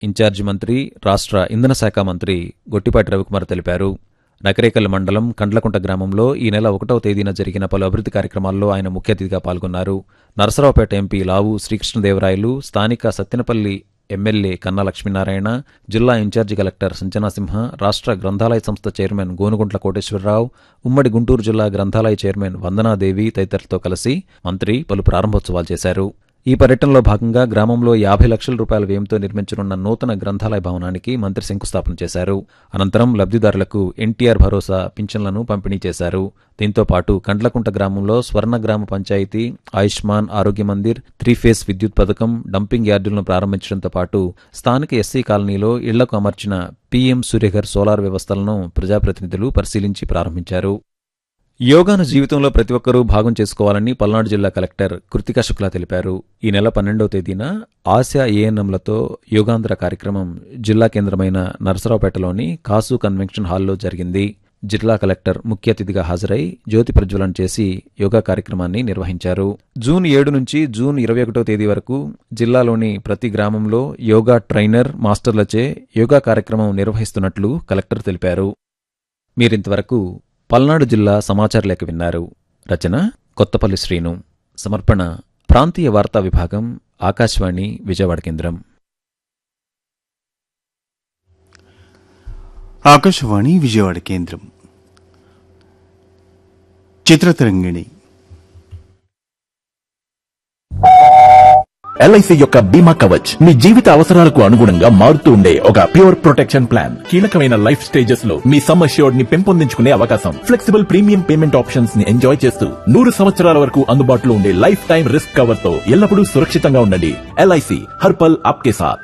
incharge మంత్రి రాష్ట్ర ఇంధన శాఖ మంత్రి గొట్టిపాటి రవికుమార్ తెలిపారు నకరేకల్ మండలం కండ్లకుంట గ్రామంలో ఈ నెల ఒకటవ తేదీన జరిగిన పలు అభివృద్ధి కార్యక్రమాల్లో ఆయన ముఖ్య అతిథిగా పాల్గొన్నారు నరసరావుపేట ఎంపీ లావు శ్రీకృష్ణదేవరాయలు స్థానిక సత్తెనపల్లి ఎమ్మెల్యే కన్నా లక్ష్మీనారాయణ జిల్లా ఇన్ఛార్జి కలెక్టర్ సంజనాసింహ రాష్ట్ర గ్రంథాలయ సంస్థ చైర్మన్ గోనుగుంట్ల కోటేశ్వరరావు ఉమ్మడి గుంటూరు జిల్లా గ్రంథాలయ చైర్మన్ వందనాదేవి తదితరులతో కలిసి మంత్రి పలు ప్రారంభోత్సవాలు చేశారు ఈ పర్యటనలో భాగంగా గ్రామంలో యాభై లక్షల రూపాయల వ్యయంతో నిర్మించనున్న నూతన గ్రంథాలయ భవనానికి మంత్రి శంకుస్థాపన చేశారు అనంతరం లబ్ధిదారులకు ఎన్టీఆర్ భరోసా పింఛన్లను పంపిణీ చేశారు దీంతో పాటు కండ్లకుంట గ్రామంలో స్వర్ణ గ్రామ పంచాయతీ ఆయుష్మాన్ ఆరోగ్య మందిర్ త్రీ ఫేస్ విద్యుత్ పథకం డంపింగ్ యార్డులను ప్రారంభించడంతో పాటు స్థానిక ఎస్సీ కాలనీలో ఇళ్లకు అమర్చిన పీఎం సూర్యఘర్ సోలార్ వ్యవస్థలను ప్రజాప్రతినిధులు పరిశీలించి ప్రారంభించారు యోగాను జీవితంలో ప్రతి ఒక్కరూ భాగం చేసుకోవాలని పల్నాడు జిల్లా కలెక్టర్ కృతికా శుక్లా తెలిపారు ఈ నెల పన్నెండవ తేదీన ఆశా ఏఎన్ఎంలతో యోగాంధ్ర కార్యక్రమం జిల్లా కేంద్రమైన నరసరావుపేటలోని కాసు కన్వెన్షన్ హాల్లో జరిగింది జిల్లా కలెక్టర్ ముఖ్య అతిథిగా హాజరై జ్యోతి ప్రజ్వలన చేసి యోగా కార్యక్రమాన్ని నిర్వహించారు జూన్ ఏడు నుంచి జూన్ ఇరవై ఒకటో తేదీ వరకు జిల్లాలోని ప్రతి గ్రామంలో యోగా ట్రైనర్ మాస్టర్లచే యోగా కార్యక్రమం నిర్వహిస్తున్నట్లు కలెక్టర్ తెలిపారు మీరింతవరకు పల్నాడు జిల్లా సమాచార లేఖ విన్నారు రచన కొత్తపల్లి శ్రీను సమర్పణ ప్రాంతీయ వార్తా విభాగం ఆకాశవాణి విజయవాడ కేంద్రం ఆకాశవాణి విజయవాడ కేంద్రం చిత్రతరంగిణి ఎల్ఐసి యొక్క బీమా కవచ్ మీ జీవిత అవసరాలకు అనుగుణంగా మారుతూ ఉండే ఒక ప్యూర్ ప్రొటెక్షన్ ప్లాన్ కీలకమైన లైఫ్ స్టేజెస్ లో మీ సమ్ అష్యూర్డ్ ని పెంపొందించుకునే అవకాశం ఫ్లెక్సిబుల్ ప్రీమియం పేమెంట్ ఆప్షన్స్ ని ఎంజాయ్ చేస్తూ నూరు సంవత్సరాల వరకు అందుబాటులో ఉండే లైఫ్ టైం రిస్క్ కవర్ తో ఎల్లప్పుడూ సురక్షితంగా ఉండండి ఎల్ఐసి హర్పల్ ఆప్కే సాథ్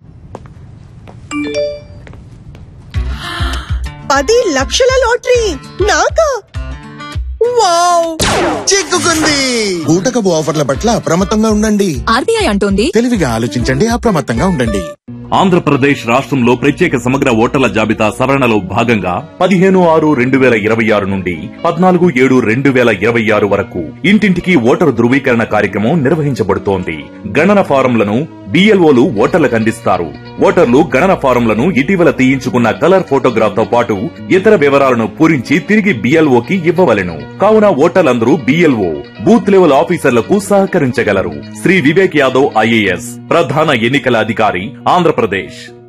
పది లక్షల లాటరీ నాకా వావ్ చిక్కుకుంది బూటకపు ఆఫర్ల పట్ల అప్రమత్తంగా ఉండండి ఆర్బీఐ అంటోంది తెలివిగా ఆలోచించండి అప్రమత్తంగా ఉండండి ఆంధ్రప్రదేశ్ రాష్ట్రంలో ప్రత్యేక సమగ్ర ఓటర్ల జాబితా సవరణలో భాగంగా పదిహేను ఆరు రెండు వేల ఇరవై ఆరు నుండి పద్నాలుగు ఏడు రెండు వేల ఇరవై ఆరు వరకు ఇంటింటికి ఓటరు ధృవీకరణ కార్యక్రమం నిర్వహించబడుతోంది గణన ఫారంలను బిఎల్ఓలు ఓటర్లకు అందిస్తారు ఓటర్లు గణన ఫారంలను ఇటీవల తీయించుకున్న కలర్ ఫోటోగ్రాఫ్ తో పాటు ఇతర వివరాలను పూరించి తిరిగి బిఎల్ఓకి ఇవ్వవలెను కావున ఓటర్లందరూ బిఎల్ఓ బూత్ లెవెల్ ఆఫీసర్లకు సహకరించగలరు శ్రీ వివేక్ యాదవ్ ఐఏఎస్ ప్రధాన ఎన్నికల అధికారి ఆంధ్రప్రదేశ్